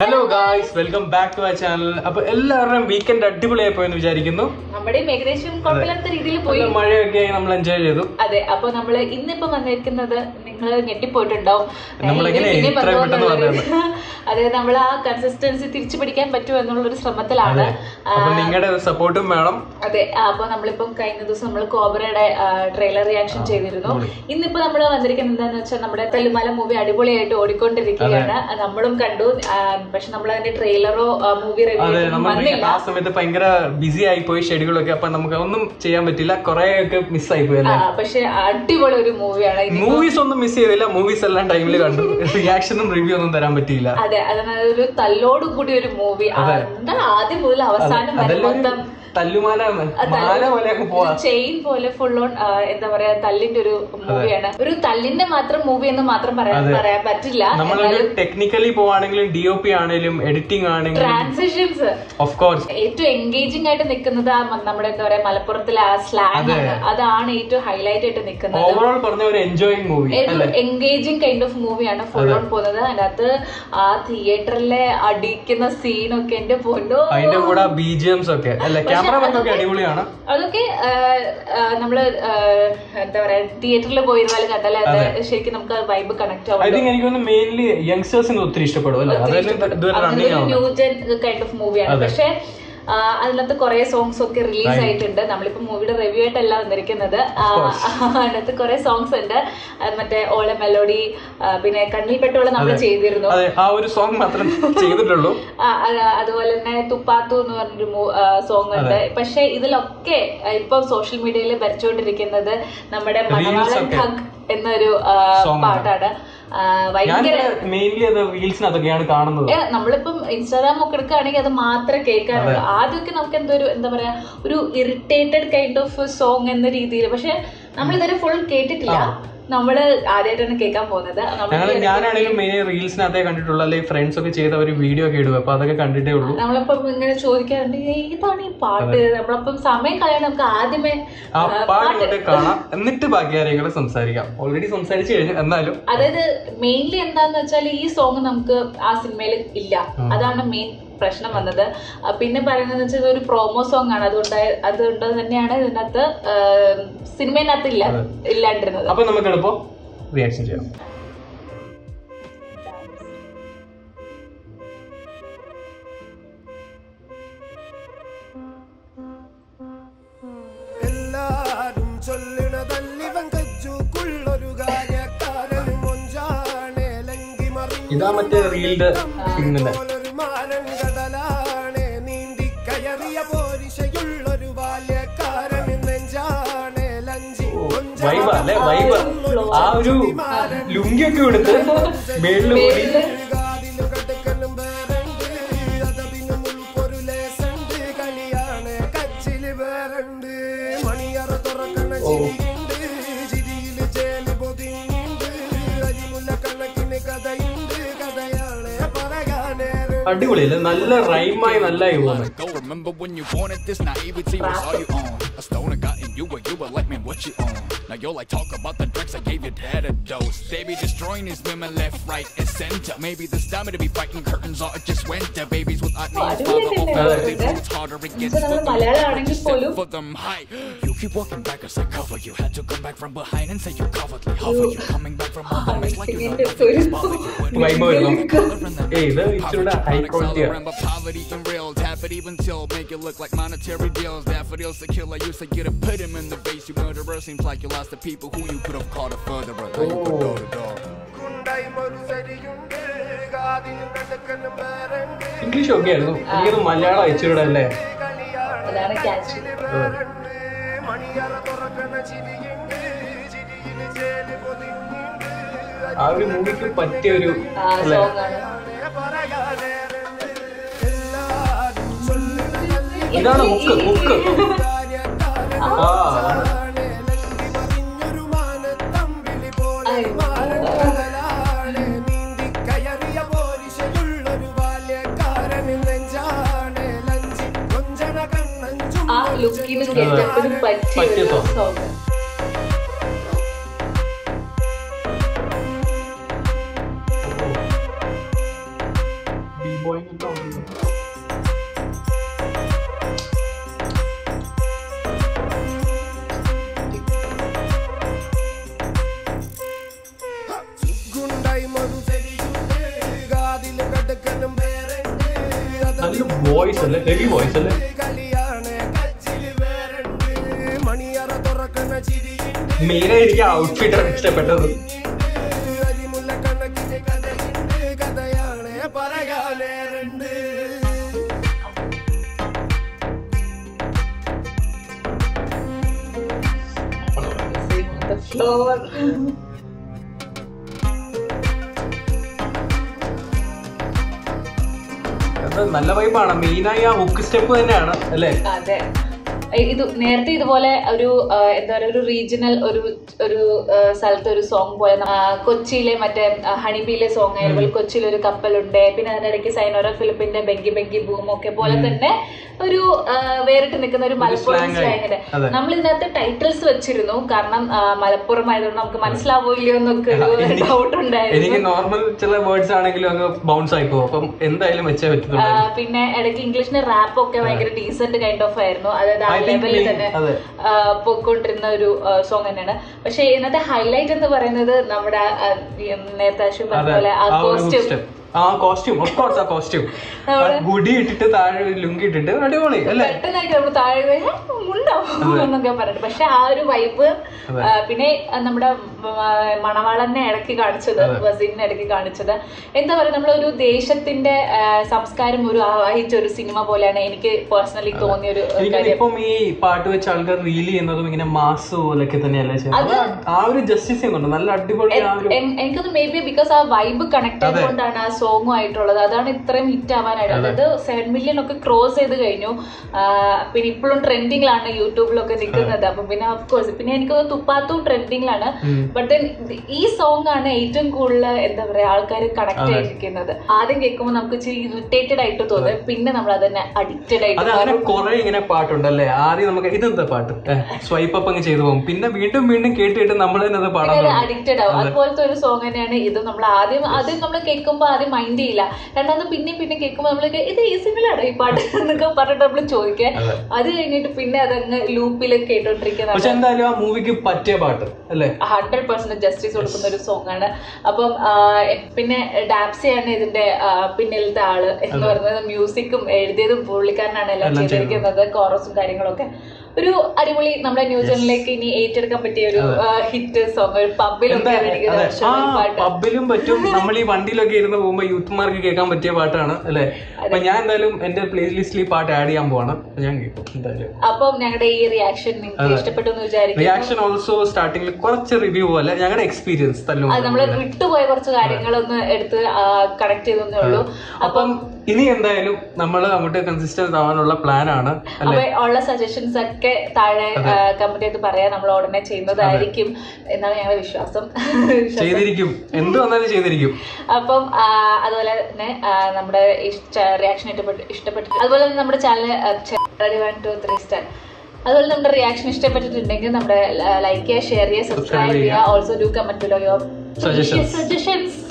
Hello guys welcome back to ah channel അപ്പൊ എല്ലാവരുടെയും weekend അടിപൊളിയായി പോയെന്ന് വിചാരിക്കുന്നു നമ്മുടെയും ഏകദേശം കുഴപ്പമില്ലാത്ത രീതിയിൽ പോയി നല്ല മഴയൊക്കെ ആയി നമ്മൾ എൻജോയ് ചെയ്തു അതെ അപ്പൊ നമ്മള് ഇന്നിപ്പോ വന്നിരിക്കുന്നത് നിങ്ങൾ ഞെട്ടിപ്പോയിട്ടുണ്ടാവും നമ്മളെങ്ങനെ ഇനി പിന്നെ ഇത്രയും പെട്ടെന്ന് വന്നോന്നുള്ളൊരു- അതെ നമ്മൾ ആ കൺസിസ്റ്റൻസി തിരിച്ചു പിടിക്കാൻ പറ്റുമോ എന്നുള്ളൊരു ശ്രമത്തിലാണ് ആ, അപ്പൊ നിങ്ങളുടെ സപ്പോർട്ടും വേണം അതെ ആ, അപ്പൊ നമ്മളിപ്പം കഴിഞ്ഞ ദിവസം നമ്മൾ കോബ്രയുടെ ട്രെയിലർ റിയാക്ഷൻ ചെയ്തിരുന്നു ഇന്നിപ്പോ നമ്മൾ വന്നിരിക്കുന്നത് എന്താന്ന് വെച്ചാൽ നമ്മുടെ തെല്ലുമല മൂവി അടിപൊളിയായിട്ട് ഓടിക്കൊണ്ടിരിക്കുകയാണ് ആ, നമ്മളും കണ്ടു ആ, പക്ഷെ നമ്മൾ അതിന്റെ ട്രെയിലറോ മൂവി അതെ റിവ്യൂ നമ്മൾ വന്നില്ല ആ സമയത്ത് ഭയങ്കര ബിസി ആയി പോയി ഷെഡ്യൂളൊക്കെ അപ്പൊ നമുക്ക് ഒന്നും ചെയ്യാൻ പറ്റില്ല കുറെ ഒക്കെ മിസ്സായി പോയി ആ, അല്ലേ പക്ഷെ അടിപൊളി ഒരു മൂവിയാണ് മൂവീസ് ഒന്നും മിസ് ചെയ്തില്ല മൂവീസ് എല്ലാം ടൈമിൽ കണ്ടു റിയാക്ഷനും റിവ്യൂ ഒന്നും തരാൻ പറ്റിയില്ല അതെ അതാണ് ഒരു തല്ലോട് കൂടി ഒരു മൂവി എന്താ ആദ്യം മുതൽ അവസാനം വരെ അതെല്ലാം ഒരു മൊത്തം തല്ലുമാല മാല പോലെ അങ്ങ് പോവാ ചെയിൻ പോലെ ഫുൾ ഓൺ എന്താ പറയാ തല്ലിന്റെ ഒരു മൂവിയാണ് ഒരു തല്ലിന്റെ മാത്രം മൂവി എന്ന് മാത്രം പറയാൻ പറയാൻ പറ്റില്ല നമ്മളൊരു ടെക്നിക്കലി പോവാണെങ്കിലും ഡി ഒ പി ആണെങ്കിലും എഡിറ്റിംഗ് ആണെങ്കിലും ട്രാൻസിഷൻസ് ഓഫ് കോഴ്സ് ഏറ്റവും എൻഗേജിംഗ് ആയിട്ട് നിൽക്കുന്നത് ആ മ- നമ്മുടെ എന്താ പറയാ മലപ്പുറത്തിലെ ആ സ്ലാങ് ആണ് അതാണ് ഏറ്റവും ഹൈലൈറ്റ് ആയിട്ട് നിൽക്കുന്നത് ഓവറോൾ പറഞ്ഞ ഒരു എൻജോയിങ് മൂവി ഒരു എൻഗേജിങ് കൈൻഡ് ഓഫ് മൂവിയാണ് ഫുൾ ഓൺ പോകുന്നത് അതിനകത്ത് ആ തിയേറ്ററിലെ അടിക്കുന്ന സീനൊക്കെ എന്റെ പൊന്നോ അതിന്റെ കൂടെ ബി ജി എംസ് ഒക്കെ അല്ലെ ക്യാമറമാൻ ഒക്കെ അടിപൊളിയാണ് അതൊക്കെ ആ, ആ, നമ്മള് ആ, എന്താ പറയാ തിയേറ്ററിൽ പോയിരുന്നാലും കണ്ടാലേ അത് ശരിക്കും നമുക്ക് വൈബ് കണക്ട് ആവും ഐ തിങ്ക് എനിക്ക് തോന്നുന്നു മെയിൻലി യങ്സ്റ്റേഴ്സിന് ഒത്തിരി ഇഷ്ടപ്പെടും അല്ലെ അതന്നെ ഇതുവരെ റണ്ണിങ് ആവുന്നത് ന്യൂജൻ കൈൻഡ് ഓഫ് മൂവിയാണ് പക്ഷെ ആ, അതിനകത്ത് കുറെ സോങ്സ് ഒക്കെ റിലീസ് ആയിട്ടുണ്ട് നമ്മളിപ്പോ മൂവിയുടെ റിവ്യൂ ആയിട്ടല്ല വന്നിരിക്കുന്നത് ആ, അതിനകത്ത് കുറെ സോങ്സ് ഉണ്ട് ആ, മറ്റേ ഓള മെലോഡി പിന്നെ കണ്ണിൽ പെട്ടോളം നമ്മൾ ചെയ്തിരുന്നു അതെ ആ ഒരു സോങ് മാത്രം ചെയ്തിട്ടുള്ളൂ ആ, അത് അതുപോലെ തന്നെ തുപ്പാത്തു എന്ന് പറഞ്ഞൊരു സോങ് ഉണ്ട് പക്ഷെ ഇതിലൊക്കെ ആ, ഇപ്പൊ സോഷ്യൽ മീഡിയയിൽ വരച്ചുകൊണ്ടിരിക്കുന്നത് നമ്മുടെ മണവാളൻ ഠഗ് എന്നൊരു ആ, പാട്ടാണ് ആ, ഞാൻ ഭയങ്കര മെയിൻലി അത് റീൽസിനകത്തൊക്കെയാണ് കാണുന്നത് ഏ, നമ്മളിപ്പം ഇൻസ്റ്റാഗ്രാം ഒക്കെ എടുക്കുകയാണെങ്കിൽ അത് മാത്രമേ കേൾക്കാറുള്ളൂ ആദ്യമൊക്കെ നമുക്ക് എന്തോ ഒരു എന്താ പറയാ ഒരു ഇറിറ്റേറ്റഡ് കൈൻഡ് ഓഫ് സോങ് എന്ന രീതിയിൽ പക്ഷെ നമ്മൾ ഇതുവരെ ഫുൾ കേട്ടിട്ടില്ല നമ്മള് ആദ്യമായിട്ടാണ് കേൾക്കാൻ പോകുന്നത് നമ്മൾ ഞങ്ങൾ ഞാനാണെങ്കിലും മെയിൻ റീൽസിനകത്തേ കണ്ടിട്ടുള്ളൂ അല്ലെങ്കിൽ ഫ്രണ്ട്സ് ഒക്കെ ചെയ്ത ഒരു വീഡിയോ ഒക്കെ ഇടുക അപ്പൊ അതൊക്കെ കണ്ടിട്ടേ ഉള്ളൂ നമ്മളിപ്പം ഇങ്ങനെ ചോദിക്കാറുണ്ട് "ഏ, ഏതാണ് ഈ പാട്ട് നമ്മളപ്പം സമയം കളയാൻ നമുക്ക് ആദ്യമേ ആ പാട്ട് ഇങ്ങോട്ട് കാണാം എന്നിട്ട് ബാക്കി കാര്യങ്ങൾ സംസാരിക്കാം ഓൾറെഡി സംസാരിച്ചു കഴിഞ്ഞു എന്നാലും അതായത് മെയിൻലി എന്താന്ന് വെച്ചാൽ ഈ സോങ് നമുക്ക് ആ സിനിമയിൽ ഇല്ല അതാണ് മെയിൻ പ്രശ്നം വന്നത് ആ, പിന്നെ പറയുന്നത് വെച്ചാൽ ഒരു പ്രോമോ സോങ് ആണ് അതുകൊണ്ട് അതുകൊണ്ട് തന്നെയാണ് ഇതിനകത്ത് ആ, സിനിമയിനകത്ത് ഇല്ല ഇല്ലാണ്ടിരുന്നത് അപ്പൊ നമുക്ക് എളുപ്പം റിയാക്ഷൻ ചെയ്യാം എല്ലാരും ചൊല്ലണതല്ലിവൻ കച്ചുക്കുള്ളൊരു കാര്യക്കാരൻ മൊഞ്ചാണ് ലങ്കി ഇതാ മറ്റേ റീലിന്റെ സിഗ്നല് മറിഞ്ഞൊരു മാനം കടലാണ് നീന്തി കയറിയ പോരിശയുള്ളൊരു ബാല്യക്കാരൻ നെഞ്ചാണ് ലഞ്ചി വൈബ അല്ലെ വൈബ ആ ഒരു ലുങ്കിയൊക്കെ എടുത്ത് മേളില് കൂടി കാതിലു കടുക്കലും വേറണ്ട് അതതിന് മുൾക്കൊരു ലേസണ്ട് കളിയാണ് കച്ചില് വേറണ്ട് മണിയറ തുറക്കണ ചിരിയുണ്ട് ചിരിയില് ചേല് പൊതിയുണ്ട് അരിമുല്ല കണക്കിന് കഥയുണ്ട് കഥയാണ് പറയാനേറെ അടിപൊളിയല്ലേ നല്ല റൈമായി നല്ല പോകുന്നത് Go remember when you wanted this naivety was all you own. A stoner got in you, but you were like, man, what you own? Now you're like, talk about the drugs I gave your dad a dose. They be destroying these women left, right, and center. Maybe this time to be fighting curtains or it just went to babies with names. Father അടിപൊളിയല്ലേ over ഇത്? the roots harder it gets ഇത് for നമ്മൾ them. മലയാളമാണെങ്കിൽ പോലും For them high, you keep walking back as I cover you. Had to come back from behind and say you cowardly. Hover you coming back from all the mess like you know ഇതിന്റെ nothing is bothering you. Vibe വരുന്നു ഏയ് ഇത് ഇച്ചിരി high ക്വാളിറ്റിയാണ് Remember poverty and real tap it even till make it look like monetary deals daffodils the killer used to get to put him in the base you murderer seems like you lost the people who you could have called a furtherer now you put door to door കുണ്ടായി മറുസരിയുണ്ട് കാതിലു കടുക്കലും വേറണ്ട് English ഒക്കെ ആയിരുന്നു എനിക്കത് മലയാളം ഇച്ചിരി അല്ലേ കളിയാണ് അതാണ് ക്യാച്ച് വേറണ്ട് മണിയറ തുറക്കണ ചിരിയുണ്ട് ചിരിയില് ചേല് പൊതിയുണ്ട് ആ ഒരു മൂവിക്ക് പറ്റിയ ഒരു ആ സോങ് ആണ് ഇതാണ് മുക്ക് മുക്ക് ആ ആ ലുക്കിനും ഗെറ്റപ്പിനും പറ്റിയ പറ്റിയ ഒരു song. സോങ് ബി ഡ്രോയിങ് ഒക്കെ ഉണ്ട് ഗുണ്ടായി മറുസരിയുണ്ട് കാതിലും കടുക്കനും പേരുണ്ട് നല്ല വോയിസ് അല്ലേ ഹെവി വോയിസ് അല്ലേ കളിയാണ് കച്ചില് വേറുണ്ട് മണിയറ തുറക്കുന്ന ചിരിയുണ്ട് മെയിനായി എനിക്ക് ഔട്ട്ഫിറ്റ് ഇഷ്ടപ്പെട്ടത് അരിമുല്ല കണക്കിന് കഥയുണ്ട് കഥയാണ് പറയാനേറുണ്ട് The floor. അത് നല്ല വൈബാണ് മെയിനായി ആ ഹുക്ക് സ്റ്റെപ്പ് തന്നെയാണ് അല്ലേ അതെ ഏ, ഇത് നേരത്തെ ഇതുപോലെ ഒരു ആ, എന്താ പറയുക ഒരു റീജിയണൽ ഒരു ഒരു ആ, സ്ഥലത്ത് ഒരു സോങ് പോയ ആ, കൊച്ചിയിലെ മറ്റേ ആ, ഹണിബിയിലെ സോങ് അതുപോലെ കൊച്ചിയിൽ ഒരു കപ്പലുണ്ട് പിന്നെ അതിനിടയ്ക്ക് സൈനോറ ഫിലിപ്പിന്റെ ബെങ്കി ബെങ്കി ബൂം ഒക്കെ പോലെ തന്നെ ഒരു ആ, വേറിട്ട് നിൽക്കുന്ന ഒരു മലപ്പുറം slang ആയി. സ്ലാങ്ങിന്റെ അതെ. നമ്മൾ ഇതിനകത്ത് ടൈറ്റിൽസ് വെച്ചിരുന്നു കാരണം ആ, മലപ്പുറം ആയതുകൊണ്ട് നമുക്ക് മനസ്സിലാവില്ലയോ എന്നൊക്കെ ഒരു എനിക്ക് ഡൗട്ട് എനിക്ക് ഉണ്ടായിരുന്നു നോർമൽ ചില വേർഡ്സ് ആണെങ്കിലും അങ്ങ് ബൗൺസ് ആയി പോകും അപ്പം എന്തായാലും വെച്ചേ ആ, പറ്റത്തുള്ളൂ പിന്നെ ഇടയ്ക്ക് ഇംഗ്ലീഷിന്റെ റാപ്പ് ഒക്കെ ഭയങ്കര ഡീസന്റ് കൈൻഡ് ഓഫ് ആയിരുന്നു അതായത് ആ I think ലെവലിൽ we- തന്നെ അതെ. ആ, പോയിക്കൊണ്ടിരുന്ന ഒരു സോങ് തന്നെയാണ് പക്ഷെ ഇന്നത്തെ ഹൈലൈറ്റ് എന്ന് പറയുന്നത് നമ്മുടെ ആ, ഈ നേരത്തെ അശ്വിൻ പറഞ്ഞ അതെ പോലെ ആ ആ ഒരു കോസ്റ്റ്യൂം സ്റ്റെപ്പ് ആ കോസ്റ്റ്യൂം ഓഫ് കോഴ്സ് ആ കോസ്റ്റ്യൂം നമ്മള് ഗുഡി ഇട്ടിട്ട് താഴെ ലുങ്കി ഇട്ടിട്ട് അടിപൊളി അല്ലേ പെട്ടെന്നായിട്ട് നമ്മൾ താഴെ പോയി, "ഹേ, ഉണ്ടോ എന്നൊക്കെ പറഞ്ഞിട്ട് പക്ഷെ ആ ഒരു വൈബ് അതെ. പിന്നെ ആ, നമ്മുടെ ആ, മണവാളനെ ഇടയ്ക്ക് കാണിച്ചത് വസീലിനെ ഇടയ്ക്ക് കാണിച്ചത് എന്താ പറയുക നമ്മളൊരു ദേശത്തിന്റെ ആ, സംസ്കാരം ഒരു ആവാഹിച്ച ഒരു സിനിമ പോലെയാണ് എനിക്ക് പേഴ്സണലി തോന്നിയ ഒരു എനിക്ക് കാര്യം ഇപ്പം ഈ പാട്ട് വെച്ച് ആൾക്കാർ റീൽ ചെയ്യുന്നതും ഇങ്ങനെ മാസ് പോലൊക്കെ തന്നെയല്ലേ ചെയ്യുന്നത് അത് ആ ഒരു ജസ്റ്റിസ് ചെയ്യുന്നുണ്ട് നല്ല അടിപൊളി ആ ഒരു എൻ- എനിക്കൊന്ന് മേ ബി ബിക്കോസ് ആ വൈബ് കണക്ട് ചെയ്തുകൊണ്ടാണ് ആ സോങ്ങും ആയിട്ടുള്ളത് അതാണ് ഇത്രയും ഹിറ്റ് ആവാനായിട്ട് അതായത് സെവൻ മില്യൺ ഒക്കെ ക്രോസ് ചെയ്ത് കഴിഞ്ഞു ആ, പിന്നെ ഇപ്പോഴും ട്രെൻഡിങ്ങിലാണ് യൂട്യൂബിലൊക്കെ നിൽക്കുന്നത് അപ്പൊ പിന്നെ ഓഫ് കോഴ്സ് പിന്നെ എനിക്ക് തോന്നുന്നു തുപ്പാത്തും ട്രെൻഡിങ്ങിലാണ് ബട്ട് ദെൻ ഈ സോങ് ആണ് ഏറ്റവും കൂടുതൽ എന്താ പറയാ ആൾക്കാർ കണക്ട് ചെയ്തിരിക്കുന്നത് ആദ്യം കേൾക്കുമ്പോൾ നമുക്ക് ഇച്ചിരി ഇറിറ്റേറ്റഡ് ആയിട്ട് തോന്നും പിന്നെ നമ്മൾ അതിനെ അഡിക്റ്റഡ് ആയിട്ട് അത് അങ്ങനെ കുറെ ഇങ്ങനെ പാട്ടുണ്ടല്ലേ ആദ്യം നമുക്ക് ഇതെന്താ പാട്ട് സ്വൈപ്പ് അപ്പ് അങ്ങ് ചെയ്തു പോകും പിന്നെ വീണ്ടും വീണ്ടും കേട്ട് കേട്ട് നമ്മൾ തന്നെ അത് പാടാൻ തുടങ്ങും. അഡിക്റ്റഡ് ആവും അതുപോലത്തെ ഒരു സോങ് തന്നെയാണ് ഇത് നമ്മൾ ആദ്യം ആദ്യം നമ്മൾ കേൾക്കുമ്പോൾ ആദ്യം മൈൻഡ് ചെയ്യില്ല രണ്ടാമത് പിന്നെയും പിന്നെ കേൾക്കുമ്പോൾ നമ്മൾ ഇത് ഈ സിമിലാണോ ഈ പാട്ട് എന്നൊക്കെ പറഞ്ഞിട്ട് നമ്മൾ ചോദിക്കുക അത് കഴിഞ്ഞിട്ട് പിന്നെ അതങ്ങ് ലൂപ്പിൽ കേട്ടോണ്ടിരിക്കുന്ന പക്ഷെ എന്തായാലും ആ മൂവിക്ക് പറ്റിയ പാട്ട് അല്ലേ ഹൺഡ്രഡ് പെർസെന്റ് ജസ്റ്റിസ് കൊടുക്കുന്ന ഒരു സോങ് ആണ് അപ്പം ആ, പിന്നെ ഡാപ്സിയാണ് ഇതിന്റെ ആ, പിന്നിലത്തെ ആള് എന്ന് പറയുന്നത് മ്യൂസിക്കും എഴുതിയതും പുള്ളിക്കാരനാണ് എല്ലാം ചെയ്തിരിക്കുന്നത് കോറസും കാര്യങ്ങളൊക്കെ ഒരു അടിപൊളി നമ്മുടെ ന്യൂ ജനിലേക്ക് ഇനി ഏറ്റെടുക്കാൻ പറ്റിയ ഒരു ഹിറ്റ് സോങ് ഒരു പബ്ബിലൊക്കെ അതെ ഇരിക്കുന്ന ആ ഒരു പാട്ട് പബ്ബിലും പറ്റും നമ്മൾ ഈ വണ്ടിയിലൊക്കെ ഇരുന്ന് പോകുമ്പോ യൂത്ത്മാർക്ക് കേൾക്കാൻ പറ്റിയ പാട്ടാണ് അല്ലേ അപ്പൊ ഞാൻ എന്തായാലും എന്റെ പ്ലേലിസ്റ്റിൽ ഈ പാട്ട് ആഡ് ചെയ്യാൻ പോവാണ് അപ്പൊ ഞാൻ കേൾക്കും എന്തായാലും അപ്പം ഞങ്ങളുടെ ഈ റിയാക്ഷൻ നിങ്ങൾക്ക് ഇഷ്ടപ്പെട്ടു എന്ന് വിചാരിക്കും റിയാക്ഷൻ ഓൾസോ സ്റ്റാർട്ടിങ്ങിൽ കുറച്ച് റിവ്യൂ പോലെ ഞങ്ങളുടെ എക്സ്പീരിയൻസ് തല്ലും അത് നമ്മൾ വിട്ടുപോയ കുറച്ച് കാര്യങ്ങളൊന്ന് എടുത്ത് കണക്ട് ചെയ്തേ ഉള്ളൂ അപ്പം ഇനി എന്തായാലും നമ്മൾ അങ്ങോട്ട് കൺസിസ്റ്റന്റ് ആവാനുള്ള പ്ലാൻ ആണ് അല്ലെ അപ്പൊ ഉള്ള സജഷൻസ് ഒക്കെ താഴെ കമന്റ് ചെയ്ത് പറയാൻ നമ്മൾ ഉടനെ ചെയ്യുന്നതായിരിക്കും എന്നാണ് ഞങ്ങളുടെ വിശ്വാസം ചെയ്തിരിക്കും എന്ത് വന്നാലും ചെയ്തിരിക്കും അപ്പം ആ, അതുപോലെ തന്നെ ആ, നമ്മുടെ റിയാക്ഷൻ ഇഷ്ടപ്പെട്ട് ഇഷ്ടപ്പെട്ടു അതുപോലെ തന്നെ നമ്മുടെ channel one two three star അതുപോലെ നമ്മുടെ റിയാക്ഷൻ ഇഷ്ടപ്പെട്ടിട്ടുണ്ടെങ്കിൽ നമ്മുടെ ലൈക്ക് ചെയ്യുക ഷെയർ ചെയ്യുക സബ്സ്ക്രൈബ് ചെയ്യുക also do comment below your Suggestions. Suggestions